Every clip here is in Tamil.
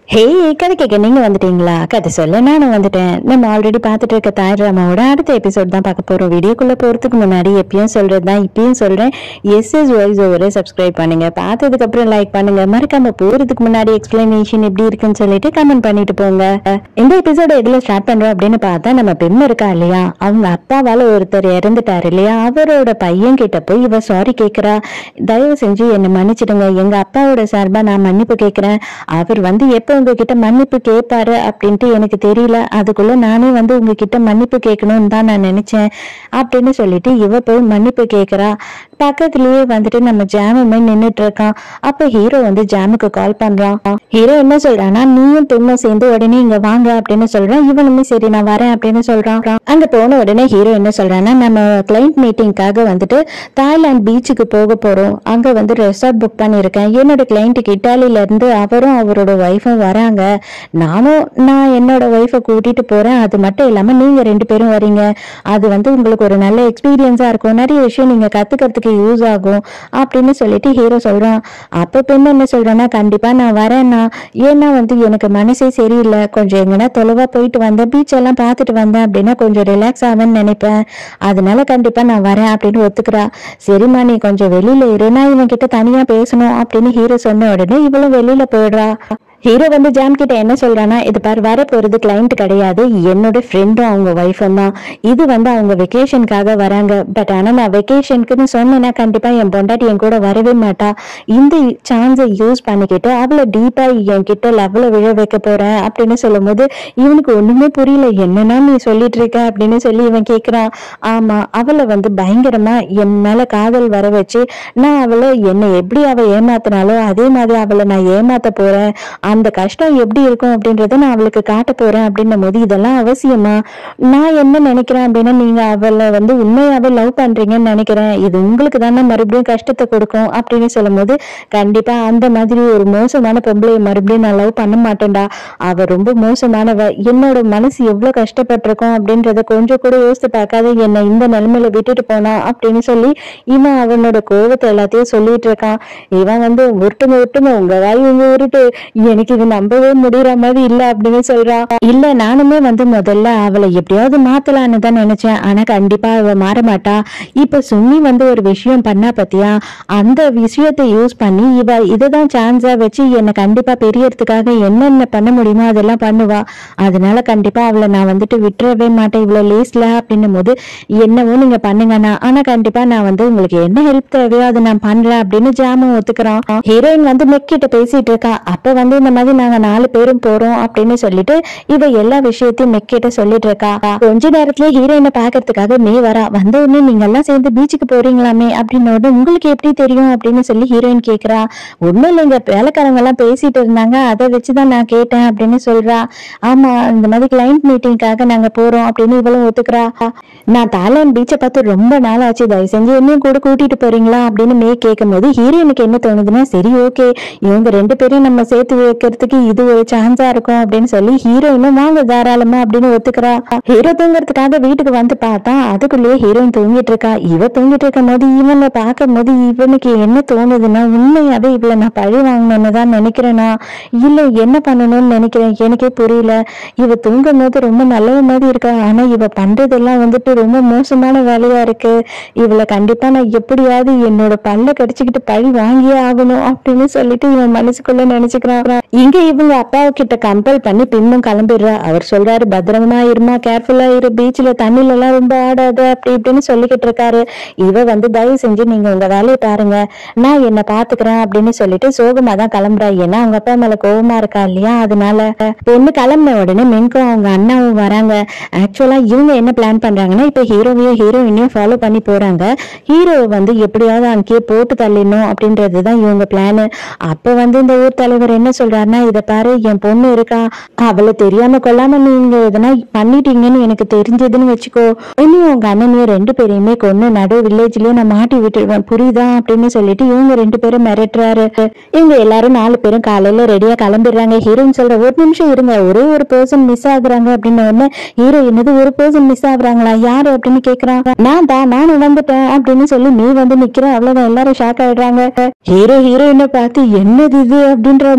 ஹே கதை கேட்க நீங்க வந்துட்டீங்களா கதை சொல்ல நானும் வந்துட்டேன் நம்ம ஆல்ரெடி பார்த்துட்டு இருக்க தாய் ராமாவோட அடுத்த எபிசோட் தான் பார்க்க போறோம் வீடியோக்குள்ள போறதுக்கு முன்னாடி எப்பயும் சொல்றது தான் இப்பயும் சொல்றேன் எஸ் எஸ் வாய்ஸ் ஓவரை சப்ஸ்கிரைப் பண்ணுங்க பார்த்ததுக்கு அப்புறம் லைக் பண்ணுங்க மறக்காம போறதுக்கு முன்னாடி எக்ஸ்பிளனேஷன் எப்படி இருக்குன்னு சொல்லிட்டு கமெண்ட் பண்ணிட்டு போங்க இந்த எபிசோட எதுல ஸ்டார்ட் பண்றோம் அப்படின்னு பார்த்தா நம்ம பெண் இருக்கா இல்லையா அவங்க அப்பாவால ஒருத்தர் இறந்துட்டாரு இல்லையா அவரோட பையன் கிட்ட போய் இவ சாரி கேக்குறா தயவு செஞ்சு என்னை மன்னிச்சிடுங்க எங்க அப்பாவோட சார்பா நான் மன்னிப்பு கேக்குறேன் அவர் வந்து எப்ப உங்ககிட்ட மன்னிப்பு கேட்பாரு அப்படின்ட்டு எனக்கு தெரியல அதுக்குள்ள நானே வந்து உங்ககிட்ட மன்னிப்பு கேட்கணும்னு தான் நான் நினைச்சேன் அப்படின்னு சொல்லிட்டு இவ போய் மன்னிப்பு கேக்குறா பக்கத்துலயே வந்துட்டு நம்ம ஜாமுமே நின்னுட்டு இருக்கான் அப்ப ஹீரோ வந்து ஜாமுக்கு கால் பண்றான் ஹீரோ என்ன சொல்றான்னா நீயும் பெண்ணும் சேர்ந்து உடனே இங்க வாங்க அப்படின்னு சொல்றான் இவனுமே சரி நான் வரேன் அப்படின்னு சொல்றான் அங்க போன உடனே ஹீரோ என்ன சொல்றான்னா நம்ம கிளைண்ட் மீட்டிங்காக வந்துட்டு தாய்லாந்து பீச்சுக்கு போக போறோம் அங்க வந்து ரெசார்ட் புக் பண்ணியிருக்கேன் என்னோட கிளைண்ட்டுக்கு இட்டாலியில இருந்து அவரும் அவரோட ஒய்ஃபும் வராங்க நானும் நான் என்னோட ஒய்ஃபை கூட்டிட்டு போறேன் அது மட்டும் இல்லாம நீங்க ரெண்டு பேரும் வரீங்க அது வந்து உங்களுக்கு ஒரு நல்ல எக்ஸ்பீரியன்ஸா இருக்கும் நிறைய விஷயம் நீங்க கத்துக்கிறதுக்கு யூஸ் ஆகும் அப்படின்னு சொல்லிட்டு ஹீரோ சொல்றான் அப்ப பெண் என்ன சொல்றான்னா கண்டிப்பா நான் வரேன்னா ஏன்னா வந்து எனக்கு மனசே சரியில்லை கொஞ்சம் எங்கன்னா தொலைவா போயிட்டு வந்தேன் பீச் எல்லாம் பார்த்துட்டு வந்தேன் அப்படின்னா கொஞ்சம் ரிலாக்ஸ் ஆவேன்னு நினைப்பேன் அதனால கண்டிப்பா நான் வரேன் அப்படின்னு ஒத்துக்கிறா சரிம்மா நீ கொஞ்சம் வெளியில இரு நான் இவன் கிட்ட தனியா பேசணும் அப்படின்னு ஹீரோ சொன்ன உடனே இவளும் வெளியில போயிடுறா ஹீரோ வந்து ஜாம் கிட்ட என்ன சொல்றானா இது பாரு வர போறது கிளைண்ட் கிடையாது என்னோட ஃப்ரெண்டும் அவங்க ஒய்ஃபும் தான் இது வந்து அவங்க வெக்கேஷனுக்காக வராங்க பட் ஆனா நான் வெக்கேஷனுக்குன்னு சொன்னேன்னா கண்டிப்பா என் பொண்டாட்டி என் கூட வரவே மாட்டா இந்த சான்ஸை யூஸ் பண்ணிக்கிட்டு அவளை டீப்பா என் கிட்ட லெவல விழ வைக்க போறேன் அப்படின்னு சொல்லும் போது இவனுக்கு ஒண்ணுமே புரியல என்னன்னா நீ சொல்லிட்டு இருக்க அப்படின்னு சொல்லி இவன் கேக்குறான் ஆமா அவளை வந்து பயங்கரமா என் மேல காதல் வர வச்சு நான் அவளை என்னை எப்படி அவ ஏமாத்தினாலோ அதே மாதிரி அவளை நான் ஏமாத்த போறேன் அந்த கஷ்டம் எப்படி இருக்கும் அப்படின்றத நான் அவளுக்கு காட்ட போறேன் அப்படின்னும் போது இதெல்லாம் அவசியமா நான் என்ன நினைக்கிறேன் அப்படின்னா நீங்க அவளை வந்து உண்மையாவே லவ் பண்றீங்கன்னு நினைக்கிறேன் இது உங்களுக்கு தானே மறுபடியும் கஷ்டத்தை கொடுக்கும் அப்படின்னு சொல்லும் போது கண்டிப்பா அந்த மாதிரி ஒரு மோசமான பொம்பளைய மறுபடியும் நான் லவ் பண்ண மாட்டேன்டா அவ ரொம்ப மோசமானவ என்னோட மனசு எவ்வளவு கஷ்டப்பட்டிருக்கும் அப்படின்றத கொஞ்சம் கூட யோசித்து பார்க்காத என்னை இந்த நிலைமையில விட்டுட்டு போனா அப்படின்னு சொல்லி இவன் அவனோட கோவத்தை எல்லாத்தையும் சொல்லிட்டு இருக்கான் இவன் வந்து உருட்டுங்க உருட்டுங்க உங்க வாய் உங்க உருட்டு எனக்கு இது நம்பவே முடியற மாதிரி இல்ல அப்படின்னு சொல்றான் இல்ல நானுமே வந்து முதல்ல அவளை எப்படியாவது மாத்தலான்னு தான் நினைச்சேன் ஆனா கண்டிப்பா அவ மாற மாட்டா இப்ப சும்மி வந்து ஒரு விஷயம் பண்ணா பத்தியா அந்த விஷயத்தை யூஸ் பண்ணி இவ இதுதான் சான்ஸா வச்சு என்னை கண்டிப்பா பெரியறதுக்காக என்னென்ன பண்ண முடியுமோ அதெல்லாம் பண்ணுவா அதனால கண்டிப்பா அவளை நான் வந்துட்டு விட்டுறவே மாட்டேன் இவ்வளவு லேஸ்ல அப்படின்னும் போது என்னவோ நீங்க பண்ணுங்கண்ணா ஆனா கண்டிப்பா நான் வந்து உங்களுக்கு என்ன ஹெல்ப் தேவையோ அதை நான் பண்றேன் அப்படின்னு ஜாமும் ஒத்துக்கிறான் ஹீரோயின் வந்து மெக்கிட்ட பேசிட்டு இருக்கா அப்ப வந்து இந்த மாதிரி நாங்க நாலு பேரும் போறோம் அப்படின்னு சொல்லிட்டு இவ எல்லா விஷயத்தையும் மெக்கிட்ட சொல்லிட்டு இருக்கா கொஞ்ச நேரத்துல ஹீரோயினை பாக்குறதுக்காக மே வரா வந்த உடனே நீங்க எல்லாம் சேர்ந்து பீச்சுக்கு போறீங்களாமே அப்படின்னு உடனே உங்களுக்கு எப்படி தெரியும் அப்படின்னு சொல்லி ஹீரோயின் கேக்குறா ஒண்ணும் இல்லைங்க வேலைக்காரங்க எல்லாம் பேசிட்டு இருந்தாங்க அதை வச்சுதான் நான் கேட்டேன் அப்படின்னு சொல்றா ஆமா இந்த மாதிரி கிளைண்ட் மீட்டிங்காக நாங்க போறோம் அப்படின்னு இவளும் ஒத்துக்கிறா நான் தாய்லாந்து பீச்சை பார்த்து ரொம்ப நாள் ஆச்சு தயவு செஞ்சு என்னையும் கூட கூட்டிட்டு போறீங்களா அப்படின்னு மே கேட்கும் போது ஹீரோயினுக்கு என்ன தோணுதுன்னா சரி ஓகே இவங்க ரெண்டு பேரையும் நம்ம சேர்த்து வைக்கிறதுக்கு இது ஒரு சான்ஸா இருக்கும் அப்படின்னு சொல்லி ஹீரோயினும் வாங்க தாராளமா அப்படின்னு ஒத்துக்கிறா ஹீரோ தூங்குறதுக்காக வீட்டுக்கு வந்து பார்த்தா அதுக்குள்ளேயே ஹீரோயின் தூங்கிட்டு இருக்கா இவ தூங்கிட்டு இருக்கும் போது இவனை பார்க்கும் போது இவனுக்கு என்ன தோணுதுன்னா உண்மையாவே இவளை நான் பழி வாங்கணும்னு தான் நினைக்கிறேனா இல்ல என்ன பண்ணணும்னு நினைக்கிறேன் எனக்கே புரியல இவ தூங்கும் போது ரொம்ப நல்ல மாதிரி இருக்கா ஆனா இவ பண்றதெல்லாம் வந்துட்டு ரொம்ப மோசமான வேலையா இருக்கு இவளை கண்டிப்பா நான் எப்படியாவது என்னோட பல்ல கடிச்சுக்கிட்டு பழி வாங்கியே ஆகணும் அப்படின்னு சொல்லிட்டு இவன் மனசுக்குள்ள நினைச்சுக்கிறான் இங்க இவங்க அப்பா கிட்ட கம்பல் பண்ணி பின்னும் கிளம்பிடுறா அவர் சொல்றாரு பத்திரமா இருமா கேர்ஃபுல்லா இரு பீச்ல தண்ணில எல்லாம் ரொம்ப ஆடாத அப்படி இப்படின்னு சொல்லிக்கிட்டு இருக்காரு இவ வந்து தயவு செஞ்சு நீங்க உங்க வேலையை பாருங்க நான் என்ன பாத்துக்கிறேன் அப்படின்னு சொல்லிட்டு சோகமா தான் கிளம்புறா ஏன்னா அவங்க அப்பா மேல கோவமா இருக்கா இல்லையா அதனால பொண்ணு கிளம்பின உடனே மென்கும் அவங்க அண்ணாவும் வராங்க ஆக்சுவலா இவங்க என்ன பிளான் பண்றாங்கன்னா இப்ப ஹீரோவையும் ஹீரோயினையும் ஃபாலோ பண்ணி போறாங்க ஹீரோவை வந்து எப்படியாவது அங்கேயே போட்டு தள்ளிடணும் அப்படின்றதுதான் இவங்க பிளானு அப்ப வந்து இந்த ஊர் தலைவர் என்ன சொல்றாருன்னா இத பாரு என் பொண்ணு இருக்கா அவளை தெரியாம கொள்ளாம நீங்க எதனா பண்ணிட்டீங்கன்னு எனக்கு தெரிஞ்சதுன்னு வச்சுக்கோ இனி உங்க அண்ணனையும் ரெண்டு பேரையுமே கொண்டு நடு வில்லேஜ்லயே நான் மாட்டி விட்டுருவேன் புரியுதா அப்படின்னு சொல்லிட்டு இவங்க ரெண்டு பேரும் மிரட்டுறாரு இவங்க எல்லாரும் நாலு பேரும் காலையில ரெடியா கிளம்பிடுறாங்க ஹீரோயின் சொல்ற ஒரு நிமிஷம் இருங்க ஒரே ஒரு பர்சன் மிஸ் ஆகுறாங்க அப்படின்னு உடனே ஹீரோ என்னது ஒரு பர்சன் மிஸ் ஆகுறாங்களா யாரு அப்படின்னு கேக்குறான் நான் தான் நானும் வந்துட்டேன் அப்படின்னு சொல்லி நீ வந்து நிக்கிற அவ்வளவுதான் எல்லாரும் ஷாக் ஆயிடுறாங்க ஹீரோ ஹீரோயினை பார்த்து என்னது இது அப்படின்ற மாதிரி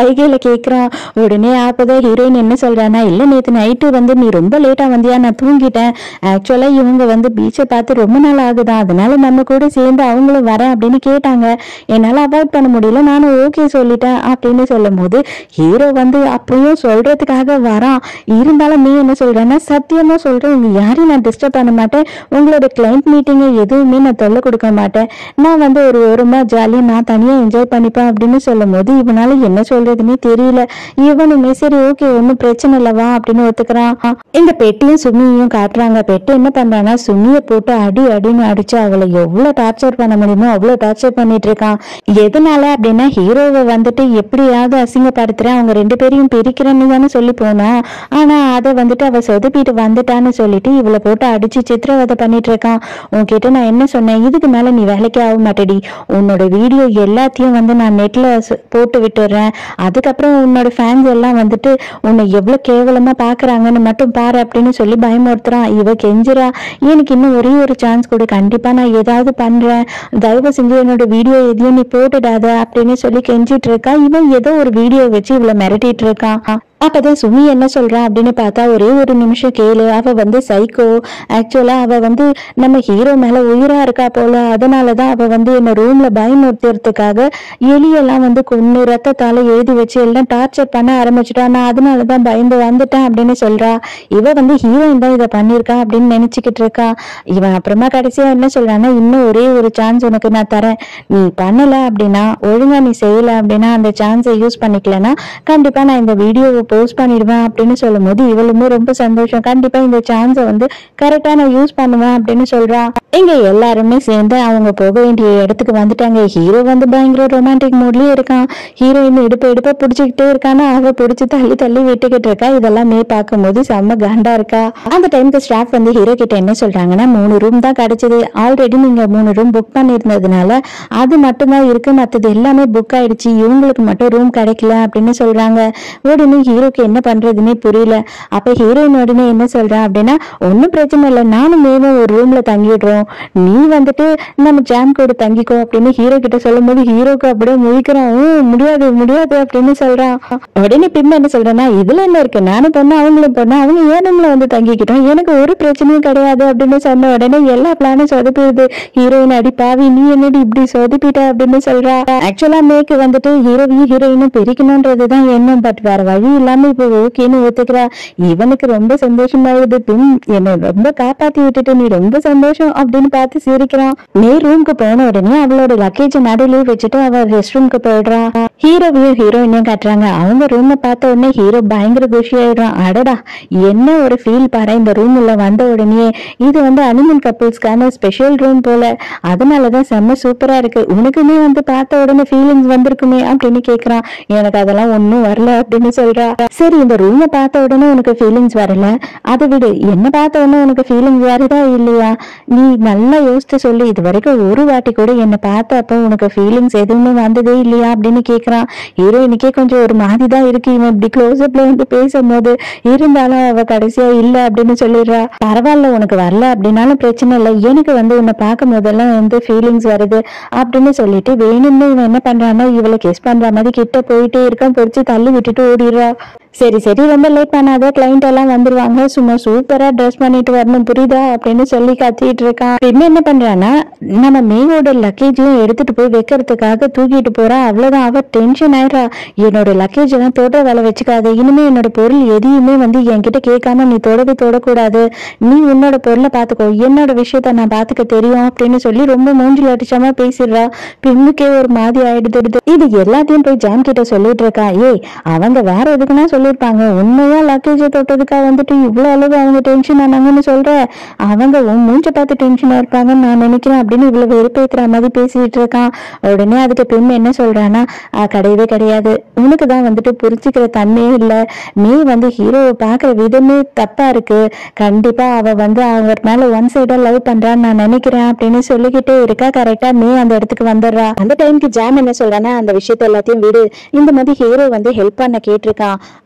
வைகையில கேக்குறான் உடனே அப்பதான் ஹீரோயின் என்ன சொல்றானா இல்ல நேத்து நைட்டு வந்து நீ ரொம்ப லேட்டா வந்தியா நான் தூங்கிட்டேன் ஆக்சுவலா இவங்க வந்து பீச்சை பார்த்து ரொம்ப நாள் ஆகுதா அதனால நம்ம கூட சேர்ந்து அவங்களும் வரேன் அப்படின்னு கேட்டாங்க என்னால அவாய்ட் பண்ண முடியல நானும் ஓகே சொல்லிட்டேன் அப்படின்னு சொல்லும் போது ஹீரோ வந்து அப்பயும் சொல்றதுக்காக வரான் இருந்தாலும் நீ என்ன சொல்றேன்னா சத்தியமா சொல்றேன் உங்க யாரையும் நான் டிஸ்டர்ப் பண்ண மாட்டேன் உங்களோட கிளைண்ட் மீட்டிங்கை எதுவுமே நான் தொல்லை கொடுக்க மாட்டேன் நான் வந்து ஒரு ஓரமா ஜாலியா நான் தனியா என்ஜாய் பண்ணிப்பேன் அப்படின்னு சொல்லும் போது இவனால என்ன சொல்றதுன்னே தெரியல இவனுமே சரி ஓகே ஒன்றும் பிரச்சனை இல்லவா அப்படின்னு ஒத்துக்கிறான் இந்த பெட்டியும் சுமியையும் காட்டுறாங்க பெட்டு என்ன பண்றான்னா சுமியை போட்டு அடி அடின்னு அடிச்சு அவளை எவ்வளவு டார்ச்சர் பண்ண முடியுமோ அவ்வளவு டார்ச்சர் பண்ணிட்டு இருக்கான் எதனால அப்படின்னா ஹீரோவை வந்துட்டு எப்படியாவது அசிங்கப்படுத்துறேன் அவங்க ரெண்டு பேரையும் பிரிக்கிறேன்னு தானே சொல்லி போனா ஆனா அதை வந்துட்டு அவ சொதப்பிட்டு வந்துட்டான்னு சொல்லிட்டு இவளை போட்டு அடிச்சு சித்திரவதை பண்ணிட்டு இருக்கான் உன்கிட்ட நான் என்ன சொன்னேன் இதுக்கு மேல நீ வேலைக்கு ஆக மாட்டேடி உன்னோட வீடியோ எல்லாத்தையும் வந்து நான் நெட்ல போட்டு விட்டுறேன் அதுக்கப்புறம் உன்னோட ஃபேன்ஸ் எல்லாம் வந்துட்டு உன்னை எவ்வளவு கேவலமா பாக்குறாங்கன்னு மட்டும் பாரு அப்படின்னு சொல்லி பயமுறுத்துறான் இவ கெஞ்சுறா எனக்கு இன்னும் ஒரே ஒரு சான்ஸ் கொடு கண்டிப்பா நான் ஏதாவது பண்றேன் தயவு செஞ்சு என்னோட வீடியோ எதையும் நீ போட்டுடாத அப்படின்னு சொல்லி கெஞ்சிட்டு இருக்கா இவன் ஏதோ ஒரு வீடியோ வச்சு இவளை மிரட்டிட்டு இருக்கான் அப்பதான் சுமி என்ன சொல்றா அப்படின்னு பார்த்தா ஒரே ஒரு நிமிஷம் கேளு அவ வந்து சைக்கோ ஆக்சுவலா அவ வந்து நம்ம ஹீரோ மேல உயிரா இருக்கா போல அதனாலதான் அவ வந்து என்ன ரூம்ல பயமுறுத்துறதுக்காக எலியெல்லாம் வந்து கொன்னு ரத்தத்தால எழுதி வச்சு எல்லாம் டார்ச்சர் பண்ண ஆரம்பிச்சுட்டா நான் அதனாலதான் பயந்து வந்துட்டேன் அப்படின்னு சொல்றா இவ வந்து ஹீரோயின் தான் இதை பண்ணிருக்கா அப்படின்னு நினைச்சுக்கிட்டு இருக்கா இவன் அப்புறமா கடைசியா என்ன சொல்றான்னா இன்னும் ஒரே ஒரு சான்ஸ் உனக்கு நான் தரேன் நீ பண்ணல அப்படின்னா ஒழுங்கா நீ செய்யல அப்படின்னா அந்த சான்ஸை யூஸ் பண்ணிக்கலன்னா கண்டிப்பா நான் இந்த வீடியோவை போஸ்ட் பண்ணிடுவேன் அப்படின்னு சொல்லும்போது இவளுமே ரொம்ப சந்தோஷம் கண்டிப்பா இந்த சான்ஸை வந்து கரெக்டா நான் யூஸ் பண்ணுவேன் அப்படின்னு சொல்றா இங்க எல்லாருமே சேர்ந்து அவங்க போக வேண்டிய இடத்துக்கு வந்துட்டாங்க ஹீரோ வந்து பயங்கர ரொமான்டிக் மூட்லயே இருக்கான் ஹீரோயின் இடுப்பு இடுப்ப பிடிச்சிக்கிட்டே இருக்கானா அவ பிடிச்சி தள்ளி தள்ளி விட்டுக்கிட்டு இருக்கா இதெல்லாம் மே பார்க்கும்போது செம்ம காண்டா இருக்கா அந்த டைம்க்கு ஸ்டாஃப் வந்து ஹீரோ கிட்ட என்ன சொல்றாங்கன்னா மூணு ரூம் தான் கிடைச்சது ஆல்ரெடி நீங்க மூணு ரூம் புக் பண்ணியிருந்ததுனால அது மட்டும்தான் இருக்கு மத்தது எல்லாமே புக் ஆயிடுச்சு இவங்களுக்கு மட்டும் ரூம் கிடைக்கல அப்படின்னு சொல்றாங்க உடனே ஹீரோக்கு என்ன பண்றதுன்னே புரியல அப்ப ஹீரோயின் உடனே என்ன சொல்றா அப்படின்னா ஒன்னும் பிரச்சனை இல்லை நானும் மேலும் ஒரு ரூம்ல தங்கிடுறோம் நீ வந்துட்டு நம்ம ஜாம் கூட தங்கிக்கோ அப்படின்னு ஹீரோ கிட்ட சொல்லும்போது ஹீரோக்கு அப்படியே முழிக்கிறான் "ஊம், முடியாது முடியாது அப்படின்னு சொல்றான் உடனே பின்ன என்ன சொல்றேன்னா இதுல என்ன இருக்கு நானும் பொண்ணு அவங்களும் பொண்ணு அவங்க ஏன் ரூம்ல வந்து தங்கிக்கிட்டோம் எனக்கு ஒரு பிரச்சனையும் கிடையாது அப்படின்னு சொன்ன உடனே எல்லா பிளானும் சொதப்பிடுது ஹீரோயின் அடி பாவி நீ என்னடி இப்படி சொதப்பிட்ட அப்படின்னு சொல்றா ஆக்சுவலா மேக்கு வந்துட்டு ஹீரோவையும் ஹீரோயினும் பிரிக்கணும்ன்றதுதான் எண்ணம் பட் வேற வழி இல்லாம இப்ப ஓகேன்னு ஒத்துக்கிறா இவனுக்கு ரொம்ப சந்தோஷமாகுது பின் என்னை ரொம்ப காப்பாத்தி விட்டுட்டு நீ ரொம்ப சந்தோஷம் அப்படின்னு பார்த்து சிரிக்கிறான் மே ரூம்க்கு போன உடனே அவளோட லக்கேஜ் நடுவுலயே வச்சுட்டு அவ ரெஸ்ட் ரூம்க்கு போயிடுறா ஹீரோவையும் ஹீரோயினையும் காட்டுறாங்க அவங்க ரூமை பார்த்த உடனே ஹீரோ பயங்கர குஷி ஆயிடுறான் அடடா என்ன ஒரு ஃபீல் பாரு இந்த ரூம் உள்ள வந்த உடனே இது வந்து அனிமன் கப்புள்ஸ்க்கான ஸ்பெஷல் ரூம் போல அதனாலதான் செம்ம சூப்பரா இருக்கு உனக்குமே வந்து பார்த்த உடனே ஃபீலிங்ஸ் வந்திருக்குமே அப்படின்னு கேக்குறான் எனக்கு அதெல்லாம் ஒண்ணும் வரல அப்படின்னு சொல்றா சரி இந்த ரூமை பார்த்த உடனே உனக்கு ஃபீலிங்ஸ் வரல அதை விடு என்ன பார்த்த உடனே உனக்கு ஃபீலிங்ஸ் வருதா இல்லையா நீ நல்லா யோசிச்சு சொல்லு இது வரைக்கும் ஒரு வாட்டி கூட என்ன பார்த்தப்ப உனக்கு ஃபீலிங்ஸ் எதுவுமே வந்ததே இல்லையா அப்படின்னு கேக்குறான் ஹீரோயினுக்கே கொஞ்சம் ஒரு மாதிரி தான் இருக்கு இவன் இப்படி க்ளோஸ்அப்ல வந்து பேசும்போது இருந்தாலும் அவ கடைசியா இல்ல அப்படின்னு சொல்லிடுறா பரவாயில்ல உனக்கு வரல அப்படின்னாலும் பிரச்சனை இல்லை எனக்கு வந்து உன்னை பார்க்கும் போதெல்லாம் வந்து ஃபீலிங்ஸ் வருது அப்படின்னு சொல்லிட்டு வேணும்னு இவன் என்ன பண்றான்னா இவளை கிஸ் பண்ற மாதிரி கிட்ட போயிட்டே இருக்கான் பொறிச்சு தள்ளி விட்டுட்டு ஓடிடுறா சரி சரி ரொம்ப லேட் பண்ணாத கிளைண்ட் எல்லாம் வந்துருவாங்க சும்மா சூப்பரா ட்ரெஸ் பண்ணிட்டு வரணும் புரியுதா அப்படின்னு சொல்லி கத்திட்டு இருக்கான் பின்ன என்ன பண்றான்னா நம்ம மேவோட லக்கேஜையும் எடுத்துட்டு போய் வைக்கிறதுக்காக தூக்கிட்டு போறா அவ்வளவுதான் அவ டென்ஷன் ஆயிடுறா என்னோட லக்கேஜ் எல்லாம் தொட வேலை வச்சுக்காத இனிமே என்னோட பொருள் எதையுமே வந்து என்கிட்ட கேட்காம நீ தொடவே தொடக்கூடாது நீ உன்னோட பொருளை பாத்துக்கோ என்னோட விஷயத்த நான் பாத்துக்க தெரியும் அப்படின்னு சொல்லி ரொம்ப மூஞ்சில் அடிச்சாம பேசிடுறா பின்னுக்கே ஒரு மாதிரி ஆயிடுது இது எல்லாத்தையும் போய் ஜாம் கிட்ட சொல்லிட்டு இருக்கா ஏய் அவங்க வேற எதுக்குன்னா சொல்லியிருப்பாங்க உண்மையா லக்கேஜ் தொட்டதுக்காக வந்துட்டு இவ்வளவு அளவு அவங்க டென்ஷன் ஆனாங்கன்னு சொல்ற அவங்க உன் மூஞ்ச பார்த்து டென்ஷனா இருப்பாங்கன்னு நான் நினைக்கிறேன் அப்படின்னு இவ்வளவு வெறுப்பேத்துற மாதிரி பேசிட்டு இருக்கான் உடனே அதுக்கு பெண் என்ன சொல்றான்னா "ஆ, கிடையவே கிடையாது உனக்கு தான் வந்துட்டு புரிஞ்சுக்கிற தன்மையே இல்ல நீ வந்து ஹீரோவை பாக்குற விதமே தப்பா இருக்கு கண்டிப்பா அவ வந்து அவர் மேல ஒன் சைடா லவ் பண்றான்னு நான் நினைக்கிறேன் அப்படின்னு சொல்லிக்கிட்டே இருக்கா கரெக்டா மே அந்த இடத்துக்கு வந்துடுறா அந்த டைம்க்கு ஜாம் என்ன சொல்றான்னா அந்த விஷயத்த எல்லாத்தையும் விடு இந்த மாதிரி ஹீரோ வந்து ஹெல்ப் பண்ண கேட்டிருக்கான்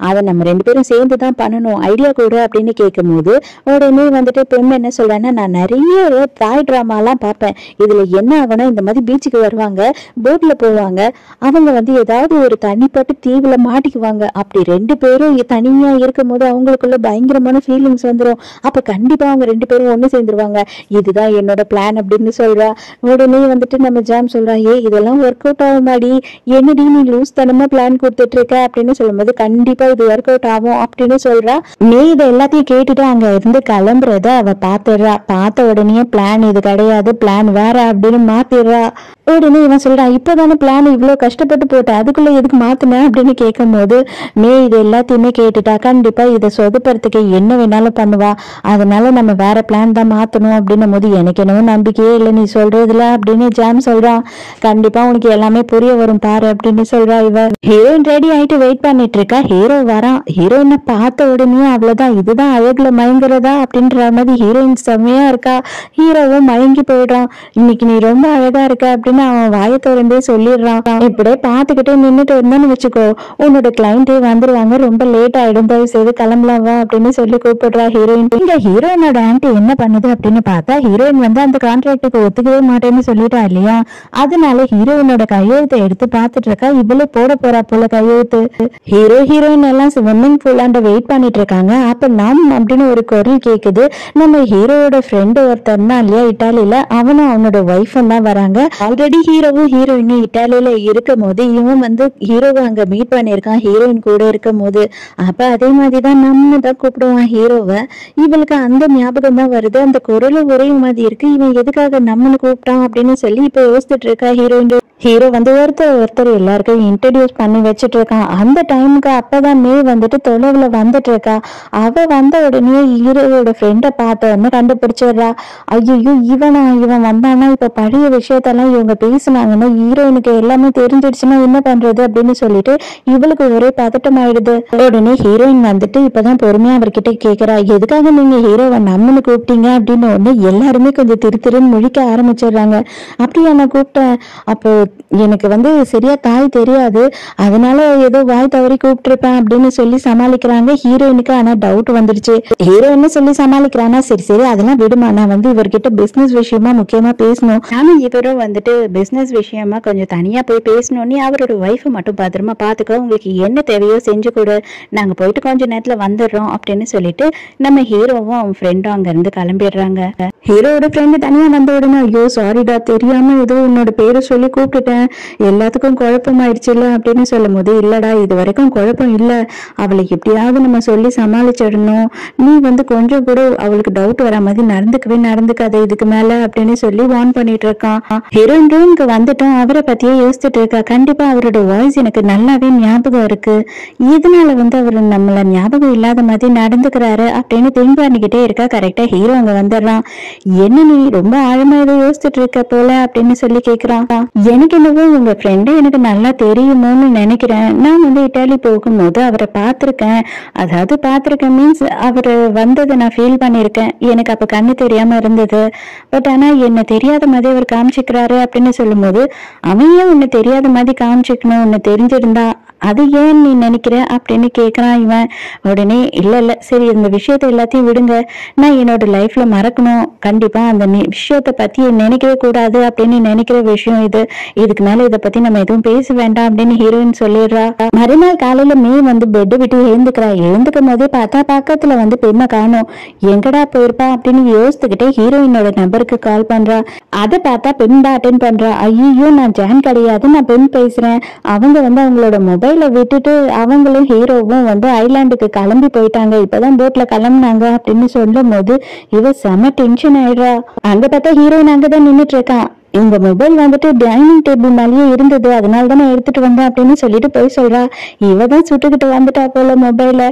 அதை நம்ம ரெண்டு பேரும் சேர்ந்து தான் பண்ணணும் ஐடியா கொடு அப்படின்னு கேட்கும்போது உடனே வந்துட்டு பெண் என்ன சொல்றான்னா நான் நிறைய தாய் ட்ராமாலாம் பார்ப்பேன் இதுல என்ன ஆகும்னா இந்த மாதிரி பீச்சுக்கு வருவாங்க போட்ல போவாங்க அவங்க வந்து ஏதாவது ஒரு தனிப்பட்ட தீவுல மாட்டிக்குவாங்க அப்படி ரெண்டு பேரும் இ- தனியா இருக்கும்போது அவங்களுக்குள்ள பயங்கரமான ஃபீலிங்ஸ் வந்துடும் அப்ப கண்டிப்பா அவங்க ரெண்டு பேரும் ஒண்ணு சேர்ந்துருவாங்க இதுதான் என்னோட பிளான் அப்படின்னு சொல்றா உடனே வந்துட்டு நம்ம ஜாம் சொல்றா ஏ இதெல்லாம் ஒர்க் அவுட் ஆகுமாடி என்னடி நீ லூஸ் தனமா பிளான் கொடுத்துட்டு இருக்க அப்படின்னு சொல்லும்போது கண்டிப்பா இது ஒர்க் அவுட் ஆகும் அப்படின்னு சொல்றா மே இதை எல்லாத்தையும் கேட்டுட்டு அங்க இருந்து கிளம்புறத அவ பாத்துடுறா பார்த்த உடனே பிளான் இது கிடையாது பிளான் வேற அப்படின்னு மாத்திடுறா உடனே இவன் சொல்றான் இப்போதானே பிளான் இவ்வளவு கஷ்டப்பட்டு போட்ட அதுக்குள்ள எதுக்கு மாத்துன அப்படின்னு கேட்கும்போது மே இது எல்லாத்தையுமே கேட்டுட்டா கண்டிப்பா இதை சொதுப்படுறதுக்கு என்ன வேணாலும் பண்ணுவா அதனால நம்ம வேற பிளான் தான் மாத்தணும் அப்படின்னும் போது எனக்கு என்னவோ நம்பிக்கையே இல்லை நீ சொல்றதுல அப்படின்னு ஜாம் சொல்றான் கண்டிப்பா உனக்கு எல்லாமே புரிய வரும் பாரு அப்படின்னு சொல்றா இவ ஹீரோயின் ரெடி ஆயிட்டு வெயிட் பண்ணிட்டு இருக்கா ஹீரோ வரான் ஹீரோயினை பார்த்த உடனே அவ்வளவுதான் இதுதான் அழகுல மயங்குறதா அப்படின்ற மாதிரி ஹீரோயின் செம்மையா இருக்கா ஹீரோவும் மயங்கி போயிடுறான் இன்னைக்கு நீ ரொம்ப அழகா இருக்க அப்படின்னு அவன் வாயை திறந்தே சொல்லிடுறான் இப்படியே பார்த்துக்கிட்டே நின்னுட்டு இருந்தேன்னு வச்சுக்கோ உன்னோட கிளைண்டே வந்துருவாங்க ரொம்ப லேட் ஆயிடும் தயவு செய்து கிளம்பலாம் வா அப்படின்னு சொல்லி கூப்பிடுறா ஹீரோயின் இங்க ஹீரோயினோட ஆன்டி என்ன பண்ணுது அப்படின்னு பார்த்தா ஹீரோயின் வந்து அந்த கான்ட்ராக்டுக்கு ஒத்துக்கவே மாட்டேன்னு சொல்லிட்டா இல்லையா அதனால ஹீரோயினோட கையெழுத்தை எடுத்து பார்த்துட்டு இருக்கா இவளே போட போறா போல கையெழுத்து ஹீரோ ஹீரோயின் எல்லாம் ஸ்விம்மிங் பூலாண்ட வெயிட் பண்ணிட்டு இருக்காங்க அப்ப நம் அப்படின்னு ஒரு குரல் கேக்குது நம்ம ஹீரோவோட ஃப்ரெண்டு ஒருத்தர் தான் இல்லையா இட்டாலியில அவனும் அவனோட ஒய்ஃபும் தான் வராங்க ஆல்ரெடி ஹீரோவும் ஹீரோயினும் இட்டாலியில இருக்கும் போது இவன் வந்து ஹீரோவை அங்க மீட் பண்ணியிருக்கான் ஹீரோயின் கூட இருக்கும் போது அப்ப அதே மாதிரி தான் நம்ம தான் கூப்பிடுவான் ஹீரோவை இவளுக்கு அந்த ஞாபகம் தான் வருது அந்த குரலும் ஒரே மாதிரி இருக்கு இவன் எதுக்காக நம்மளை கூப்பிட்டான் அப்படின்னு சொல்லி இப்ப யோசிச்சுட்டு இருக்கா ஹீரோயின் ஹீரோ வந்து ஒருத்தர் ஒருத்தர் எல்லாருக்கும் இன்ட்ரடியூஸ் பண்ணி வச்சுட்டு இருக்கான் அந்த டைமுக்கு அப்பதான் மே வந்துட்டு தொலைவுல வந்துட்டு இருக்கா அவ வந்த உடனே ஹீரோவோட ஃப்ரெண்டை பார்த்த உடனே கண்டுபிடிச்சிடுறா ஐயோ இவனா இவன் வந்தானா இப்ப பழைய விஷயத்தெல்லாம் இவங்க பேசுனாங்கன்னா ஹீரோயினுக்கு எல்லாமே தெரிஞ்சிடுச்சுன்னா என்ன பண்றது அப்படின்னு சொல்லிட்டு இவளுக்கு ஒரே பதட்டம் ஆயிடுது உடனே ஹீரோயின் வந்துட்டு இப்பதான் பொறுமையா அவர்கிட்ட கேக்குறா எதுக்காக நீங்க ஹீரோவை நம்மனு கூப்பிட்டீங்க அப்படின்னு உடனே எல்லாருமே கொஞ்சம் திரு திருன்னு முழிக்க ஆரம்பிச்சிடுறாங்க அப்படியா நான் கூப்பிட்டேன் அப்போ எனக்கு வந்து சரியா தாய் தெரியாது அதனால ஏதோ வாய் தவறி கூப்பிட்டுருப்பேன் அப்படின்னு சொல்லி சமாளிக்கிறாங்க ஹீரோயினுக்கு ஆனா டவுட் வந்துடுச்சு ஹீரோ என்ன சொல்லி சமாளிக்கிறானா சரி சரி அதெல்லாம் விடுமா நான் வந்து இவர்கிட்ட பிசினஸ் விஷயமா முக்கியமா பேசணும் நானும் இவரும் வந்துட்டு பிசினஸ் விஷயமா கொஞ்சம் தனியா போய் பேசணும்னு அவரோட ஒய்ஃபை மட்டும் பத்திரமா பாத்துக்கோ உங்களுக்கு என்ன தேவையோ செஞ்சு கொடு நாங்க போயிட்டு கொஞ்ச நேரத்துல வந்துடுறோம் அப்படின்னு சொல்லிட்டு நம்ம ஹீரோவும் அவன் ஃப்ரெண்டும் அங்க இருந்து கிளம்பிடுறாங்க ஹீரோவோட ஃப்ரெண்டு தனியா வந்த உடனே ஐயோ சாரிடா தெரியாம ஏதோ உன்னோட பேரை சொல்லி கூப்பிட்டுட்டேன் எல்லாத்துக்கும் குழப்பமாயிடுச்சுல்ல அப்படின்னு சொல்லும் போது இல்லடா இது வரைக்கும் குழப்பம் இல்ல அவளை எப்படியாவது நம்ம சொல்லி சமாளிச்சிடணும் நீ வந்து கொஞ்சம் கூட அவளுக்கு டவுட் வர மாதிரி நடந்துக்கவே நடந்துக்காத இதுக்கு மேல அப்படின்னு சொல்லி வார்ன் பண்ணிட்டு இருக்கான் ஹீரோயின் ரூம்க்கு வந்துட்டோம் அவரை பத்தியே யோசிச்சுட்டு இருக்கா கண்டிப்பா அவரோட வாய்ஸ் எனக்கு நல்லாவே ஞாபகம் இருக்கு இதனால வந்து அவர் நம்மள ஞாபகம் இல்லாத மாதிரி நடந்துக்கிறாரு அப்படின்னு திங்க் பண்ணிக்கிட்டே இருக்கா கரெக்டா ஹீரோ அங்க வந்துடுறான் என்ன நீ ரொம்ப ஆழமா ஏதோ யோசிச்சுட்டு இருக்க போல அப்படின்னு சொல்லி கேக்குறான் எனக்கு என்னவோ உங்க ஃப்ரெண்டு எனக்கு நல்லா தெரியுமோன்னு நினைக்கிறேன் நான் வந்து இட்டாலி போகும்போது அவரை பார்த்திருக்கேன் அதாவது பார்த்திருக்கேன் மீன்ஸ் அவர் வந்ததை நான் ஃபீல் பண்ணியிருக்கேன் எனக்கு அப்ப கண்ணு தெரியாம இருந்தது பட் ஆனா என்ன தெரியாத மாதிரி அவர் காமிச்சிக்கிறாரு அப்படின்னு சொல்லும்போது அவன் ஏன் உன்னை தெரியாத மாதிரி காமிச்சிக்கணும் உன்னை தெரிஞ்சிருந்தா அது ஏன் நீ நினைக்கிற அப்படின்னு கேக்குறான் இவன் உடனே இல்ல இல்ல சரி இந்த விஷயத்தை எல்லாத்தையும் விடுங்க நான் என்னோட லைஃப்ல மறக்கணும் கண்டிப்பா அந்த நி- விஷயத்தை பத்தி நினைக்கவே கூடாது அப்படின்னு நினைக்கிற விஷயம் இது இதுக்கு மேல இதை பத்தி நம்ம எதுவும் பேச வேண்டாம் அப்படின்னு ஹீரோயின் சொல்லிடுறா மறுநாள் காலையில மே வந்து பெட் விட்டு எழுந்துக்கிறா எழுந்துக்கும் போதே பார்த்தா பக்கத்துல வந்து பெண்ணை காணோம் எங்கடா போயிருப்பா அப்படின்னு யோசித்துக்கிட்டே ஹீரோயினோட நம்பருக்கு கால் பண்றா அதை பார்த்தா பெண் தான் அட்டன் பண்றா ஐயோ நான் ஜான் கிடையாது நான் பெண் பேசுறேன் அவங்க வந்து அவங்களோட மொபைலை விட்டுட்டு அவங்களும் ஹீரோவும் வந்து ஐலாண்டுக்கு கிளம்பி போயிட்டாங்க இப்பதான் போட்ல கிளம்புனாங்க அப்படின்னு சொல்லும் போது இவ செம டென்ஷன் ஆயிடுறா அங்க பார்த்தா ஹீரோயின் அங்கதான் நின்னுட்டு இருக்கான் இந்த மொபைல் வந்துட்டு டைனிங் டேபிள் மேலேயே இருந்தது அதனால தான் நான் எடுத்துட்டு வந்தேன் அப்படின்னு சொல்லிட்டு போய் சொல்றா இவ தான் சுட்டுக்கிட்டு வந்துட்டா போல மொபைல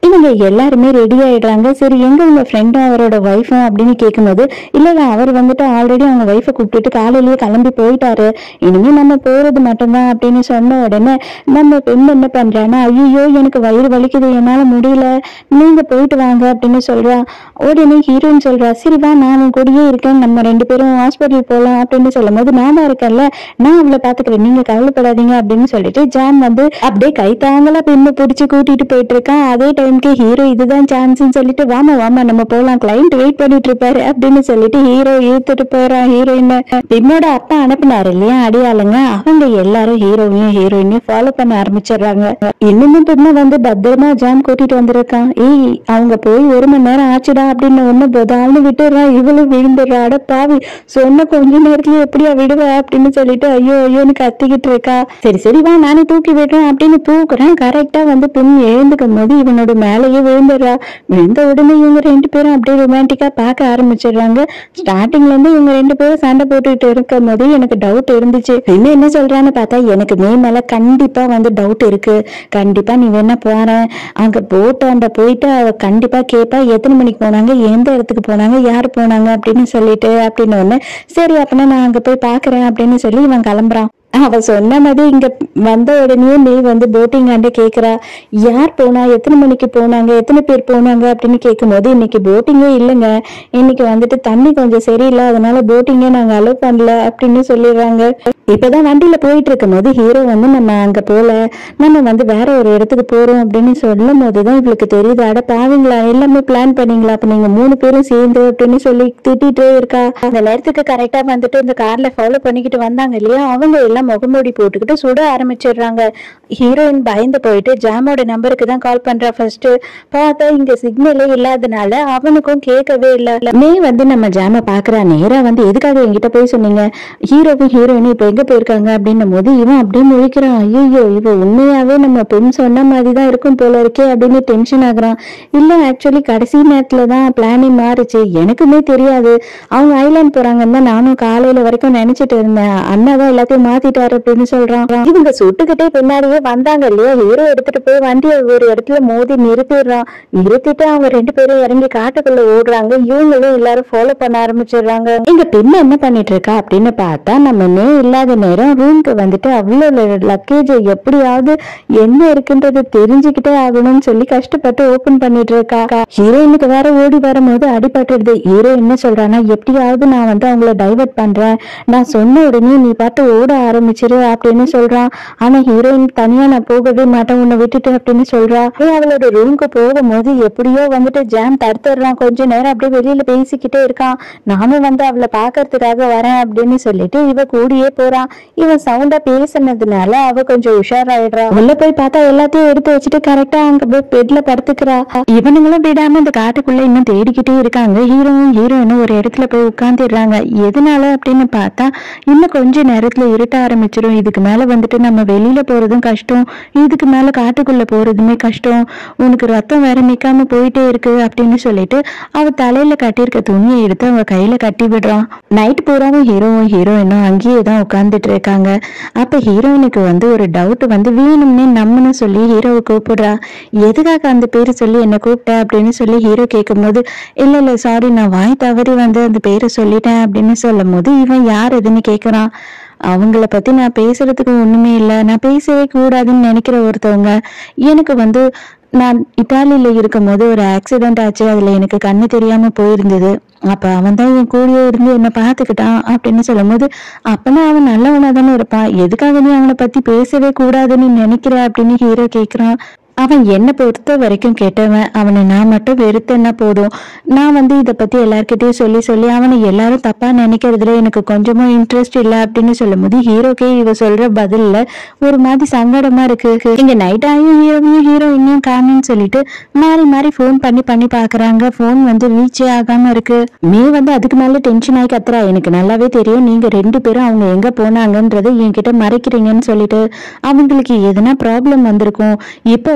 இவங்க எல்லாருமே ரெடி ஆயிடுறாங்க சரி எங்க உங்க ஃப்ரெண்டும் அவரோட ஒய்ஃபும் அப்படின்னு கேட்கும்போது இல்ல இல்ல அவர் வந்துட்டு ஆல்ரெடி அவங்க ஒய்ஃபை கூப்பிட்டுட்டு காலையிலேயே கிளம்பி போயிட்டாரு இனிமே நம்ம போறது மட்டும்தான் அப்படின்னு சொன்ன உடனே நம்ம பெண் என்ன பண்றான்னா ஐயோ எனக்கு வயிறு வலிக்குது என்னால முடியல நீங்க போயிட்டு வாங்க அப்படின்னு சொல்றா உடனே ஹீரோயின் சொல்றா சரி வா நான் உன் கூடயே இருக்கேன் நம்ம ரெண்டு பேரும் ஹாஸ்பிட்டல் போலாம் அப்படின்னு சொல்லும் போது நான் தான் இருக்கேன்ல நான் அவளை பாத்துக்கிறேன் நீங்க கவலைப்படாதீங்க அப்படின்னு சொல்லிட்டு ஜான் வந்து அப்படியே கை தாங்கலா பெண்ணை பிடிச்சு கூட்டிட்டு போயிட்டு இருக்கான் அதே டைம்க்கு ஹீரோ இதுதான் சான்ஸ்னு சொல்லிட்டு வாமா வாமா நம்ம போலாம் கிளைண்ட் வெயிட் பண்ணிட்டு இருப்பாரு அப்படின்னு சொல்லிட்டு ஹீரோ இழுத்துட்டு போறான் ஹீரோயின் பெண்ணோட அப்பா அனுப்பினாரு இல்லையா அடியாளுங்க அவங்க எல்லாரும் ஹீரோவையும் ஹீரோயினையும் ஃபாலோ பண்ண ஆரம்பிச்சிடுறாங்க இன்னமும் பெண்ணை வந்து பத்திரமா ஜான் கூட்டிட்டு வந்திருக்கான் ஏய் அவங்க போய் ஒரு மணி நேரம் ஆச்சுடா அப்படின்னு ஒண்ணு போதான்னு விட்டுறான் இவளும் விழுந்துடுறா அட பாவி சொன்ன கொஞ்ச நேரத்துல எப்படியா விடுவ அப்படின்னு சொல்லிட்டு ஐயோ ஐயோன்னு கத்திக்கிட்டு இருக்கா சரி சரி வா நானே தூக்கி விடுறேன் அப்படின்னு தூக்குறேன் கரெக்டா வந்து பெண் எழுந்துக்கும் போது இவனோட மேலேயே விழுந்துடுறா விழுந்த உடனே இவங்க ரெண்டு பேரும் அப்படியே ரொமான்டிக்கா பார்க்க ஆரம்பிச்சிடுறாங்க ஸ்டார்டிங்ல இருந்து இவங்க ரெண்டு பேரும் சண்டை போட்டுட்டு இருக்கும் போது எனக்கு டவுட் இருந்துச்சு என்ன என்ன சொல்றான்னு பார்த்தா எனக்கு மே மேல கண்டிப்பா வந்து டவுட் இருக்கு கண்டிப்பா நீ வேணா போறேன் அங்க போட்டாண்ட போயிட்டு அவ கண்டிப்பா கேட்பா எத்தனை மணிக்கு போனாங்க எந்த இடத்துக்கு போனாங்க யார் போனாங்க அப்படின்னு சொல்லிட்டு அப்படின்னு ஒண்ணு சரி அப்படின்னா நான் அங்க போய் பாக்குறேன் அப்படின்னு சொல்லி இவன் கிளம்புறான் அவ சொன்ன மாதிரி இங்க வந்த உடனே நீ வந்து போட்டிங் ஆண்ட கேக்குறா யார் போனா எத்தனை மணிக்கு போனாங்க எத்தனை பேர் போனாங்க அப்படின்னு கேட்கும்போது இன்னைக்கு போட்டிங்கே இல்லைங்க இன்னைக்கு வந்துட்டு தண்ணி கொஞ்சம் சரியில்லை அதனால போட்டிங்கே நாங்க அலோவ் பண்ணல அப்படின்னு சொல்லிடுறாங்க இப்பதான் வண்டியில போயிட்டு இருக்கும்போது ஹீரோ வந்து நம்ம அங்க போல நம்ம வந்து வேற ஒரு இடத்துக்கு போறோம் அப்படின்னு சொல்லும் போதுதான் இவளுக்கு தெரியுது அட பாவீங்களா எல்லாமே பிளான் பண்ணீங்களா அப்ப நீங்க மூணு பேரும் சேர்ந்து அப்படின்னு சொல்லி திட்டிட்டே இருக்கா அந்த நேரத்துக்கு கரெக்டா வந்துட்டு இந்த கார்ல ஃபாலோ பண்ணிக்கிட்டு வந்தாங்க இல்லையா அவங்க எல்லாம் முகமூடி போட்டுக்கிட்டு சுட ஆரம்பிச்சிடுறாங்க ஹீரோயின் பயந்து போயிட்டு ஜாமோட நம்பருக்கு தான் கால் பண்றா ஃபர்ஸ்ட் பார்த்தா இங்க சிக்னலே இல்லாதனால அவனுக்கும் கேட்கவே இல்ல மே வந்து நம்ம ஜாம பாக்குறா நேரா வந்து எதுக்காக என்கிட்ட போய் சொன்னீங்க ஹீரோவும் ஹீரோயினும் இப்ப எங்க போயிருக்காங்க அப்படின்னும் போது இவன் அப்படியே முழிக்கிறான் ஐயோ இவ உண்மையாவே நம்ம பெண் சொன்ன மாதிரி தான் இருக்கும் போல இருக்கே அப்படின்னு டென்ஷன் ஆகுறான் இல்ல ஆக்சுவலி கடைசி நேரத்துல தான் பிளானே மாறுச்சு எனக்குமே தெரியாது அவங்க ஐலாண்ட் போறாங்கன்னு தான் நானும் காலையில வரைக்கும் நினைச்சிட்டு இருந்தேன் அண்ணா தான் எல்லாத்தையும் மாத்திட்டாரு அப்படின்னு சொல்றான் இவங்க சுட்டுக்கிட்டே பின்னாடியே வந்தாங்க இல்லையா ஹீரோ எடுத்துட்டு போய் வண்டியை ஒரு இடத்துல மோதி நிறுத்திடுறான் நிறுத்திட்டு அவங்க ரெண்டு பேரும் இறங்கி காட்டுக்குள்ள ஓடுறாங்க இவங்களும் எல்லாரும் ஃபாலோ பண்ண ஆரம்பிச்சிடுறாங்க எங்க பெண்ணு என்ன பண்ணிட்டு இருக்கா அப்படின்னு பார்த்தா நம்ம மே இல்லாத நேரம் ரூம்க்கு வந்துட்டு அவ்வளோ லக்கேஜ் எப்படியாவது என்ன இருக்குன்றது தெரிஞ்சுக்கிட்டே ஆகணும்னு சொல்லி கஷ்டப்பட்டு ஓபன் பண்ணிட்டு இருக்கா ஹீரோயினுக்கு வேற ஓடி வரும்போது அடிபட்டுடுது ஹீரோ என்ன சொல்றான்னா எப்படியாவது நான் வந்து அவங்கள டைவர்ட் பண்றேன் நான் சொன்ன உடனே நீ பாட்டு ஓட ஆரம்பிச்சிரு அப்படின்னு சொல்றான் ஆனா ஹீரோயின் தனியா நான் போகவே மாட்டேன் உன்னை விட்டுட்டு அப்படின்னு சொல்றா ஏய், அவளோட ரூமுக்கு போகும்போது எப்படியோ வந்துட்டு ஜாம் தடுத்துடுறான் கொஞ்ச நேரம் அப்படியே வெளியில பேசிக்கிட்டே இருக்கான் நானும் வந்து அவளை பாக்குறதுக்காக வரேன் அப்படின்னு சொல்லிட்டு இவ கூடியே போறான் இவன் சவுண்டா பேசுனதுனால அவ கொஞ்சம் உஷாராயிடுறா உள்ள போய் பார்த்தா எல்லாத்தையும் எடுத்து வச்சுட்டு கரெக்டா அங்க போய் பெட்ல படுத்துக்கிறா இவனுங்களும் விடாம இந்த காட்டுக்குள்ள இன்னும் தேடிக்கிட்டே இருக்காங்க ஹீரோவும் ஹீரோயினும் ஒரு இடத்துல போய் உட்காந்துடுறாங்க எதனால அப்படின்னு பார்த்தா இன்னும் கொஞ்ச நேரத்துல இருட்ட ஆரம்பிச்சிடும் இதுக்கு மேல வந்துட்டு நம்ம வெளியில போறதும் கஷ்டம் இதுக்கு மேல காட்டுக்குள்ள போறதுமே கஷ்டம் உனக்கு ரத்தம் வேற நிக்காம போயிட்டே இருக்கு அப்படின்னு சொல்லிட்டு அவ தலையில கட்டியிருக்க துணியை எடுத்து அவ கையில கட்டி விடுறான் நைட் பூராவும் ஹீரோவும் ஹீரோயினும் அங்கேயே தான் உட்கார்ந்துட்டு இருக்காங்க அப்ப ஹீரோயினுக்கு வந்து ஒரு டவுட் வந்து வேணும்னே நம்மன்னு சொல்லி ஹீரோவை கூப்பிடுறா எதுக்காக அந்த பேரு சொல்லி என்ன கூப்பிட்ட அப்படின்னு சொல்லி ஹீரோ கேட்கும்போது இல்ல இல்ல சாரி நான் வாய் தவறி வந்து அந்த பேரை சொல்லிட்டேன் அப்படின்னு சொல்லும் போது இவன் யார் எதுன்னு கேக்குறான் அவங்கள பத்தி நான் பேசுறதுக்கு ஒண்ணுமே இல்லை நான் பேசவே கூடாதுன்னு நினைக்கிற ஒருத்தவங்க எனக்கு வந்து நான் இத்தாலியில இருக்கும் போது ஒரு ஆக்சிடென்ட் ஆச்சு அதுல எனக்கு கண்ணு தெரியாம போயிருந்தது அப்ப அவன் தான் என் கூடயே இருந்து என்ன பார்த்துக்கிட்டான் அப்படின்னு சொல்லும்போது அப்பனா அவன் நல்லவனா தானே இருப்பான் எதுக்காக நீ அவனை பத்தி பேசவே கூடாதுன்னு நினைக்கிற அப்படின்னு ஹீரோ கேக்குறான் அவன் என்னை பொறுத்த வரைக்கும் கெட்டவன் அவனை நான் மட்டும் வெறுத்தேன்னா போதும் நான் வந்து இதை பத்தி எல்லார்கிட்டயும் சொல்லி சொல்லி அவனை எல்லாரும் தப்பா நினைக்கிறதுல எனக்கு கொஞ்சமும் இன்ட்ரெஸ்ட் இல்லை அப்படின்னு சொல்லும்போது ஹீரோக்கே இவ சொல்ற பதில்ல ஒரு மாதிரி சங்கடமா இருக்கு இங்க நைட் ஆகியும் ஹீரோவையும் ஹீரோயினையும் காணும்னு சொல்லிட்டு மாறி மாறி ஃபோன் பண்ணி பண்ணி பாக்குறாங்க ஃபோன் வந்து ரீச்சே ஆகாம இருக்கு மே வந்து அதுக்கு மேல டென்ஷன் ஆகி கத்துறா எனக்கு நல்லாவே தெரியும் நீங்க ரெண்டு பேரும் அவங்க எங்க போனாங்கன்றதை என்கிட்ட மறைக்கிறீங்கன்னு சொல்லிட்டு அவங்களுக்கு எதனா ப்ராப்ளம் வந்திருக்கும் இப்போ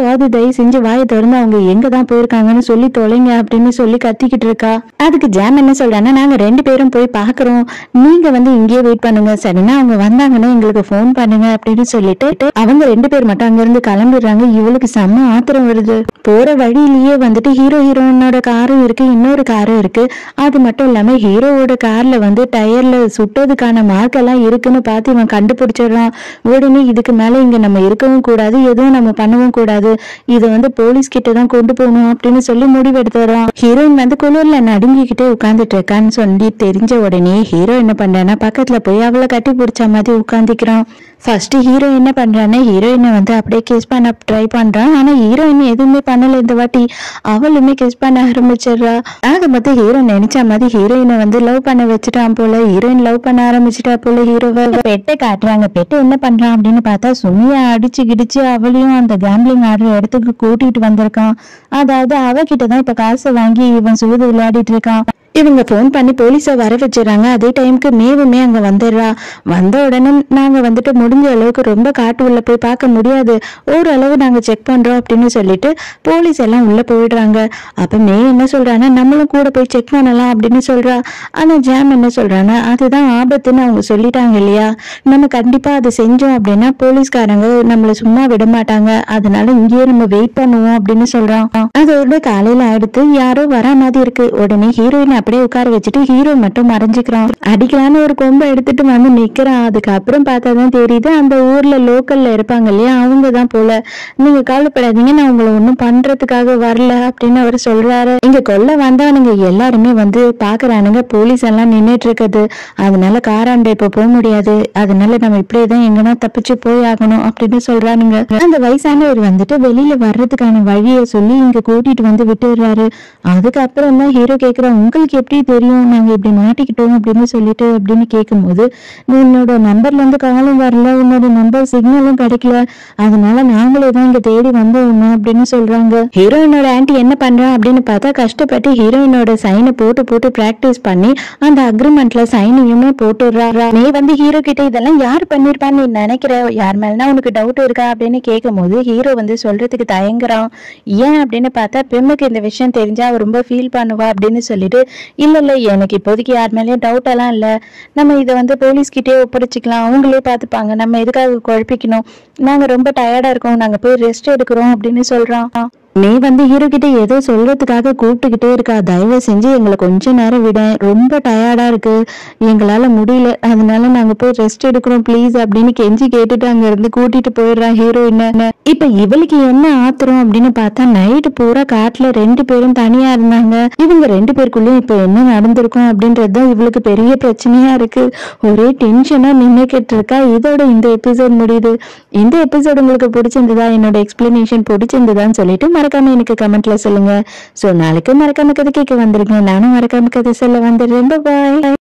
நீங்களாவது தயவு செஞ்சு வாயை திறந்து அவங்க எங்க தான் போயிருக்காங்கன்னு சொல்லி தொலைங்க அப்படின்னு சொல்லி கத்திக்கிட்டு இருக்கா அதுக்கு ஜாம் என்ன சொல்றாங்கன்னா நாங்க ரெண்டு பேரும் போய் பாக்குறோம் நீங்க வந்து இங்கேயே வெயிட் பண்ணுங்க சரின்னா அவங்க வந்தாங்கன்னா எங்களுக்கு ஃபோன் பண்ணுங்க அப்படின்னு சொல்லிட்டு அவங்க ரெண்டு பேர் மட்டும் அங்க இருந்து கிளம்பிடுறாங்க இவளுக்கு செம்ம ஆத்திரம் வருது போற வழியிலேயே வந்துட்டு ஹீரோ ஹீரோயினோட காரும் இருக்கு இன்னொரு காரும் இருக்கு அது மட்டும் இல்லாம ஹீரோவோட கார்ல வந்து டயர்ல சுட்டதுக்கான மார்க் எல்லாம் இருக்குன்னு பார்த்து இவன் கண்டுபிடிச்சிடுறான் உடனே இதுக்கு மேல இங்க நம்ம இருக்கவும் கூடாது எதுவும் நம்ம பண்ணவும் கூடாது இதை வந்து போலீஸ் கிட்ட தான் கொண்டு போகணும் அப்படின்னு சொல்லி முடிவெடுத்துறான் ஹீரோயின் வந்து குளிர்ல நடுங்கிக்கிட்டே உட்கார்ந்துட்டு இருக்கான்னு சொல்லி தெரிஞ்ச உடனே ஹீரோ என்ன பண்றான்னா பக்கத்துல போய் அவளை கட்டி பிடிச்ச மாதிரி உட்காந்துக்கிறான் ஃபர்ஸ்ட் ஹீரோ என்ன பண்றான்னா ஹீரோயினை வந்து அப்படியே கிஸ் பண்ண ட்ரை பண்றான் ஆனா ஹீரோயின் எதுவுமே பண்ணல இந்த வாட்டி அவளுமே கிஸ் பண்ண ஆரம்பிச்சிடுறா ஆக மொத்தம் ஹீரோ நினைச்ச மாதிரி ஹீரோயினை வந்து லவ் பண்ண வச்சுட்டான் போல ஹீரோயின் லவ் பண்ண ஆரம்பிச்சிட்டா போல ஹீரோவை பெட்டை காட்டுறாங்க பெட்டை என்ன பண்றான் அப்படின்னு பார்த்தா சுமியா அடிச்சு கிடிச்சு அவளையும் அந்த கேம்பிளிங் ஆடுற இடத்துக்கு கூட்டிட்டு வந்திருக்கான் அதாவது அவகிட்ட தான் இப்ப காசை வாங்கி இவன் சூது விளையாடிட்டு இருக்கான் இவங்க ஃபோன் பண்ணி போலீஸை வர வச்சிடறாங்க அதே டைம்க்கு மேவுமே அங்க வந்துடுறா வந்த உடனே நாங்க வந்துட்டு முடிஞ்ச அளவுக்கு ரொம்ப காட்டு உள்ள போய் பார்க்க முடியாது ஓரளவு நாங்க செக் பண்றோம் அப்படின்னு சொல்லிட்டு போலீஸ் எல்லாம் உள்ள போயிடுறாங்க அப்ப மே என்ன சொல்றான்னா நம்மளும் கூட போய் செக் பண்ணலாம் அப்படின்னு சொல்றா ஆனா ஜாம் என்ன சொல்றான்னா அதுதான் ஆபத்துன்னு அவங்க சொல்லிட்டாங்க இல்லையா நம்ம கண்டிப்பா அதை செஞ்சோம் அப்படின்னா போலீஸ்காரங்க நம்மள சும்மா விட மாட்டாங்க அதனால இங்கேயே நம்ம வெயிட் பண்ணுவோம் அப்படின்னு சொல்றான் அதோட காலையில அடுத்து யாரோ வரா மாதிரி இருக்கு உடனே ஹீரோயின் அப்படியே உட்கார வச்சுட்டு ஹீரோ மட்டும் மறைஞ்சுக்கிறான் அடிக்கலான்னு ஒரு கொம்பை எடுத்துட்டு வந்து நிக்கிறான் அதுக்கப்புறம் பார்த்தாதான் தெரியுது அந்த ஊர்ல லோக்கல்ல இருப்பாங்க இல்லையா அவங்க தான் போல நீங்க கவலைப்படாதீங்க நான் உங்களை ஒண்ணும் பண்றதுக்காக வரல அப்படின்னு அவர் சொல்றாரு இங்க கொல்ல வந்தவனுங்க எல்லாருமே வந்து பாக்குறானுங்க போலீஸ் எல்லாம் நின்னுட்டு இருக்குது அதனால காராண்ட இப்ப போக முடியாது அதனால நம்ம இப்படியேதான் எங்கன்னா தப்பிச்சு போய் ஆகணும் அப்படின்னு சொல்றானுங்க அந்த வயசானவர் வந்துட்டு வெளியில வர்றதுக்கான வழியை சொல்லி இங்க கூட்டிட்டு வந்து விட்டுடுறாரு அதுக்கப்புறம் தான் ஹீரோ கேக்குறா உங்களுக்கு எப்படி தெரியும் நாங்க இப்படி மாட்டிக்கிட்டோம் அப்படின்னு சொல்லிட்டு அப்படின்னு கேட்கும்போது உன்னோட நம்பர்ல இருந்து காலும் வரல உன்னோட நம்பர் சிக்னலும் கிடைக்கல அதனால நாங்களே தான் இங்க தேடி வந்தோம் அப்படின்னு சொல்றாங்க ஹீரோயினோட ஆன்ட்டி என்ன பண்றா அப்படின்னு பார்த்தா கஷ்டப்பட்டு ஹீரோயினோட சைனை போட்டு போட்டு பிராக்டிஸ் பண்ணி அந்த அக்ரிமெண்ட்ல சைனையுமே போட்டுடுறா நீ வந்து ஹீரோ கிட்ட இதெல்லாம் யார் பண்ணிருப்பான்னு நீ நினைக்கிற யார் மேலனா உனக்கு டவுட் இருக்கா அப்படின்னு கேட்கும்போது ஹீரோ வந்து சொல்றதுக்கு தயங்குறான் ஏன் அப்படின்னு பார்த்தா பெண்ணுக்கு இந்த விஷயம் தெரிஞ்சா அவ ரொம்ப ஃபீல் பண்ணுவா அப்படின்னு சொல்லிட்டு இல்ல இல்ல எனக்கு இப்போதைக்கு யார் மேலேயும் டவுட் எல்லாம் இல்ல நம்ம இதை வந்து போலீஸ்கிட்டே ஒப்படைச்சிக்கலாம் அவங்களே பார்த்துப்பாங்க நம்ம எதுக்காக குழப்பிக்கணும் நாங்க ரொம்ப டயர்டா இருக்கோம் நாங்க போய் ரெஸ்ட் எடுக்கிறோம் அப்படின்னு சொல்றான் நீ வந்து ஹீரோ கிட்ட ஏதோ சொல்றதுக்காக கூப்பிட்டுக்கிட்டே இருக்கா தயவு செஞ்சு எங்களை கொஞ்ச நேரம் விட ரொம்ப டயர்டா இருக்கு எங்களால முடியல அதனால நாங்க போய் ரெஸ்ட் எடுக்கிறோம் ப்ளீஸ் அப்படின்னு கெஞ்சி கேட்டுட்டு அங்க இருந்து கூட்டிட்டு போயிடுறான் ஹீரோயின் இப்ப இவளுக்கு என்ன ஆத்திரம் அப்படின்னு பார்த்தா நைட்டு பூரா காட்டுல ரெண்டு பேரும் தனியா இருந்தாங்க இவங்க ரெண்டு பேருக்குள்ளயும் இப்ப என்ன நடந்திருக்கும் அப்படின்றதுதான் இவளுக்கு பெரிய பிரச்சனையா இருக்கு ஒரே டென்ஷனா நின்னுக்கிட்டு இருக்கா இதோட இந்த எபிசோட் முடியுது இந்த எபிசோட் உங்களுக்கு பிடிச்சிருந்ததா என்னோட எக்ஸ்பிளனேஷன் பிடிச்சிருந்ததான்னு சொல்லிட்டு மறக்காம எனக்கு கமெண்ட்ல சொல்லுங்க சோ நாளைக்கு மறக்காம கதை கேட்க வந்துருங்க நானும் மறக்காம கதை சொல்ல வந்துடுறேன் பாய்